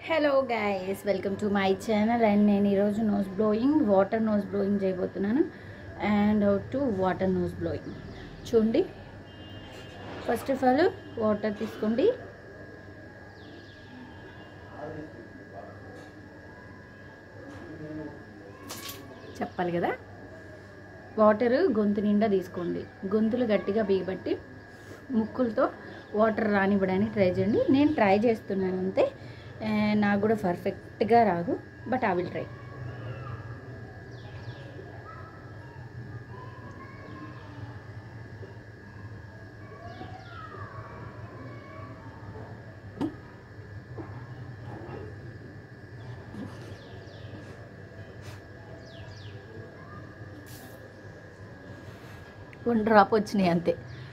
hello guys welcome to my channel and నేను ఈరోజు nose blowing water nose blowing చేయబోతున్నాను and how to water nose blowing చూడండి first of all water తీసుకోండి చెప్పాలి కదా water గొంతు నిండా తీసుకోండి గొంతులు గట్టిగా బిగబట్టి ముక్కులతో వాటర్ రానివ్వడానికి ట్రై చేయండి నేను ట్రై చేస్తున్నాను అంతే ఆ, నాకు కూడా పర్ఫెక్ట్గా రాదు but I will try one drop వచ్చినాయి అంతే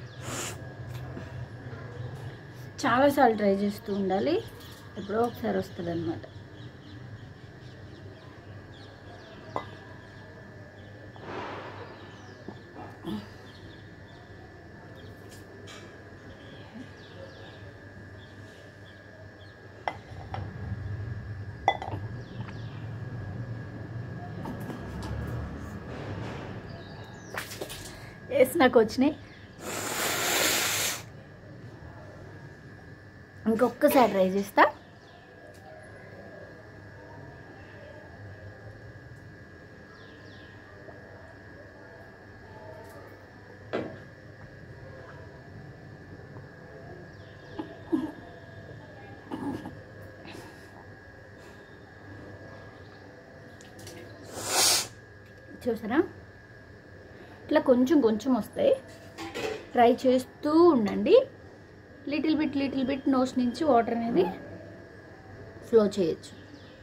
చాలాసార్లు ట్రై చేస్తూ ఉండాలి ఎప్పుడో ఒకసారి వస్తుంది అనమాట ఎస్ నాకు వచ్చినాయి ఇంకొకసారి ట్రై చేస్తా చూసారా ఇట్లా కొంచెం కొంచెం వస్తాయి ట్రై చేస్తూ ఉండండి little bit little bit nose నుంచి వాటర్ అనేది ఫ్లో చేయొచ్చు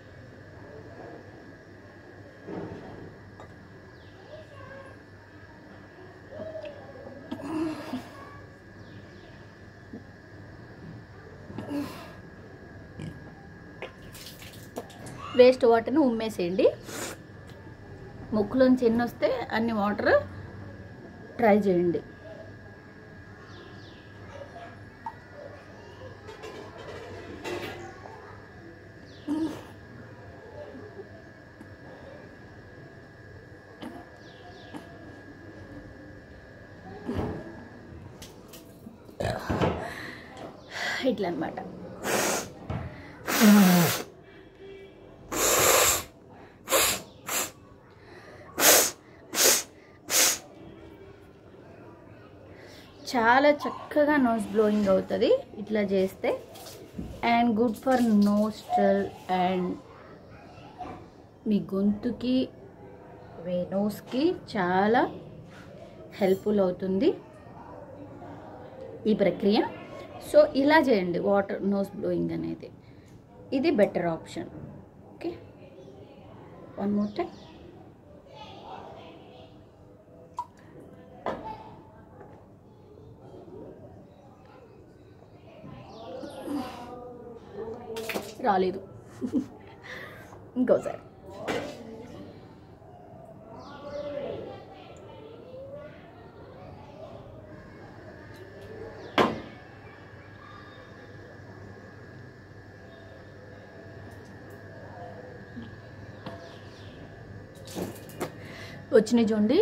వేస్ట్ వాటర్ని ఉమ్మేసేయండి ముక్కులోంచి ఎన్ని వస్తే అన్ని వాటర్ ట్రై చేయండి ఇట్లా అనమాట చాలా చక్కగా నోస్ బ్లోయింగ్ అవుతుంది ఇట్లా చేస్తే and good for nostril and మీ గొంతుకి మీ నోస్కి చాలా హెల్ప్ఫుల్ అవుతుంది ఈ ప్రక్రియ సో ఇలా చేయండి వాటర్ నోస్ బ్లోయింగ్ అనేది ఇది better option okay one more time రాలేదు ఇంకోసారి వచ్చినాయి చూడండి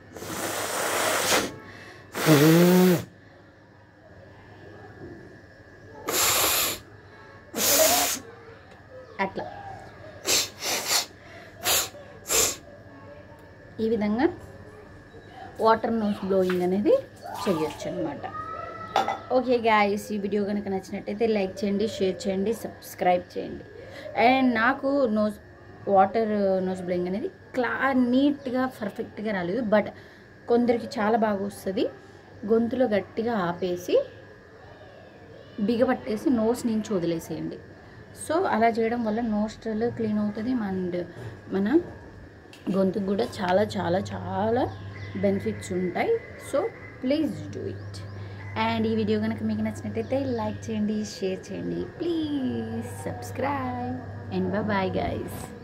అట్లా ఈ విధంగా వాటర్ నోస్ బ్లోయింగ్ అనేది చేయొచ్చు అనమాట ఓకే గాయస్ ఈ వీడియో కనుక నచ్చినట్టయితే లైక్ చేయండి షేర్ చేయండి సబ్స్క్రైబ్ చేయండి అండ్ నాకు నోస్ వాటర్ నోస్ బ్లోయింగ్ అనేది క్లా నీట్గా పర్ఫెక్ట్గా రాలేదు బట్ కొందరికి చాలా బాగా వస్తుంది గొంతులో గట్టిగా ఆపేసి బిగపట్టేసి నోస్ నుంచి వదిలేసేయండి సో అలా చేయడం వల్ల నోస్ట్రల్ క్లీన్ అవుతుంది అండ్ మన గొంతుకు కూడా చాలా చాలా చాలా బెనిఫిట్స్ ఉంటాయి so please do it and ఈ వీడియో కనుక మీకు నచ్చినట్టయితే లైక్ చేయండి షేర్ చేయండి please subscribe and bye guys